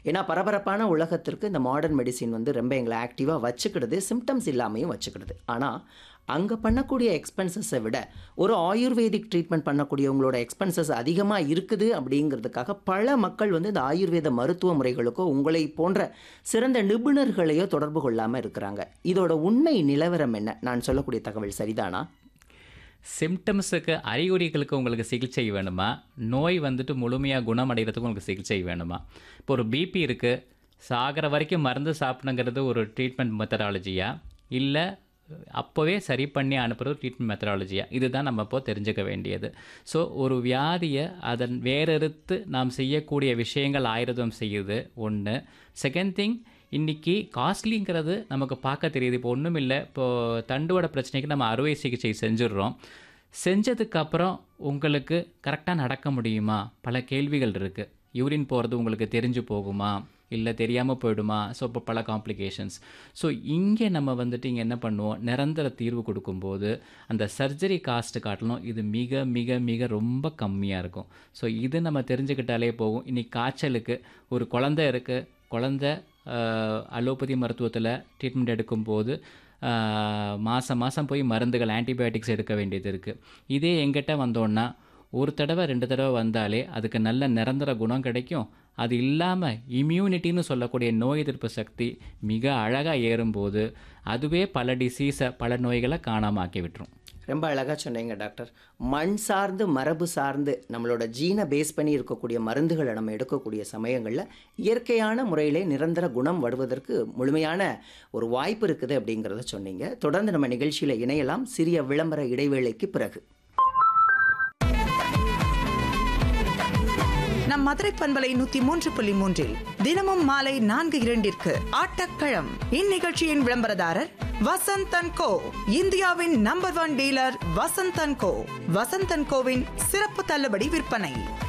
ஏன்னா பரபரப்பான உலகத்திற்கு இந்த மாடர்ன் மெடிசின் வந்து ரொம்ப எங்களை ஆக்டிவாக வச்சுக்கிடுது சிம்டம்ஸ் இல்லாமையும் வச்சுக்கிடுது ஆனால் அங்கே பண்ணக்கூடிய எக்ஸ்பென்சஸை விட ஒரு ஆயுர்வேதிக் ட்ரீட்மெண்ட் பண்ணக்கூடியவங்களோட எக்ஸ்பென்சஸ் அதிகமாக இருக்குது அப்படிங்கிறதுக்காக பல மக்கள் வந்து இந்த ஆயுர்வேத மருத்துவ முறைகளுக்கோ உங்களை போன்ற சிறந்த நிபுணர்களையோ தொடர்பு கொள்ளாமல் இருக்கிறாங்க இதோட உண்மை நிலவரம் என்ன நான் சொல்லக்கூடிய தகவல் சரிதானா சிம்டம்ஸுக்கு அறிகுறிகளுக்கு உங்களுக்கு சிகிச்சை வேணுமா நோய் வந்துட்டு முழுமையாக குணமடைகிறதுக்கு உங்களுக்கு சிகிச்சை வேணுமா இப்போ ஒரு பிபி இருக்குது சாகிற வரைக்கும் மருந்து சாப்பிடுங்கிறது ஒரு ட்ரீட்மெண்ட் மெத்தடாலஜியா இல்லை அப்போவே சரி பண்ணி அனுப்புறது ட்ரீட்மெண்ட் மெத்தடாலஜியா இதுதான் நம்ம இப்போ தெரிஞ்சுக்க வேண்டியது ஸோ ஒரு வியாதியை அதன் வேறறுத்து நாம் செய்யக்கூடிய விஷயங்கள் ஆயுர்வேதம் செய்யுது ஒன்று செகண்ட் திங் இன்றைக்கி காஸ்ட்லிங்கிறது நமக்கு பார்க்க தெரியுது இப்போ ஒன்றும் இல்லை இப்போது தண்டுவட பிரச்சனைக்கு நம்ம அறுவை சிகிச்சை செஞ்சிடுறோம் செஞ்சதுக்கப்புறம் உங்களுக்கு கரெக்டாக நடக்க முடியுமா பல கேள்விகள் இருக்குது யூரின் போகிறது உங்களுக்கு தெரிஞ்சு போகுமா இல்லை தெரியாமல் போயிடுமா ஸோ இப்போ பல காம்ப்ளிகேஷன்ஸ் ஸோ இங்கே நம்ம வந்துட்டு இங்கே என்ன பண்ணுவோம் நிரந்தர தீர்வு கொடுக்கும்போது அந்த சர்ஜரி காஸ்ட்டு காட்டணும் இது மிக மிக மிக ரொம்ப கம்மியாக இருக்கும் ஸோ இது நம்ம தெரிஞ்சுக்கிட்டாலே போகும் இன்றைக்கி காய்ச்சலுக்கு ஒரு குழந்தை இருக்குது குழந்தை அலோபதி மருத்துவத்தில் ட்ரீட்மெண்ட் எடுக்கும்போது மாதம் மாதம் போய் மருந்துகள் ஆன்டிபயோட்டிக்ஸ் எடுக்க வேண்டியது இருக்குது இதே எங்கிட்ட வந்தோன்னா ஒரு தடவை ரெண்டு தடவை வந்தாலே அதுக்கு நல்ல நிரந்தர குணம் கிடைக்கும் அது இல்லாமல் இம்யூனிட்டின்னு சொல்லக்கூடிய நோய் எதிர்ப்பு சக்தி மிக அழகாக ஏறும்போது அதுவே பல டிசீஸை பல நோய்களை காணாமல் ஆக்கி விட்டுரும் ரொம்ப அழகாக சொன்னீங்க டாக்டர் மண் சார்ந்து மரபு சார்ந்து நம்மளோட ஜீனை பேஸ் பண்ணி இருக்கக்கூடிய மருந்துகளை நம்ம எடுக்கக்கூடிய சமயங்களில் இயற்கையான முறையிலே நிரந்தர குணம் வருவதற்கு முழுமையான ஒரு வாய்ப்பு இருக்குது அப்படிங்கிறத சொன்னீங்க தொடர்ந்து நம்ம நிகழ்ச்சியில் இணையலாம் சிறிய விளம்பர இடைவேளைக்கு பிறகு நம் மதுரை பண்பலை நூத்தி மூன்று புள்ளி மூன்றில் தினமும் மாலை நான்கு இரண்டிற்கு ஆட்டக்களம் இந்நிகழ்ச்சியின் விளம்பரதாரர் வசந்தன் கோ இந்தியாவின் number one dealer Vasanthan co Vasanthan கோவின் சிறப்பு தள்ளுபடி விற்பனை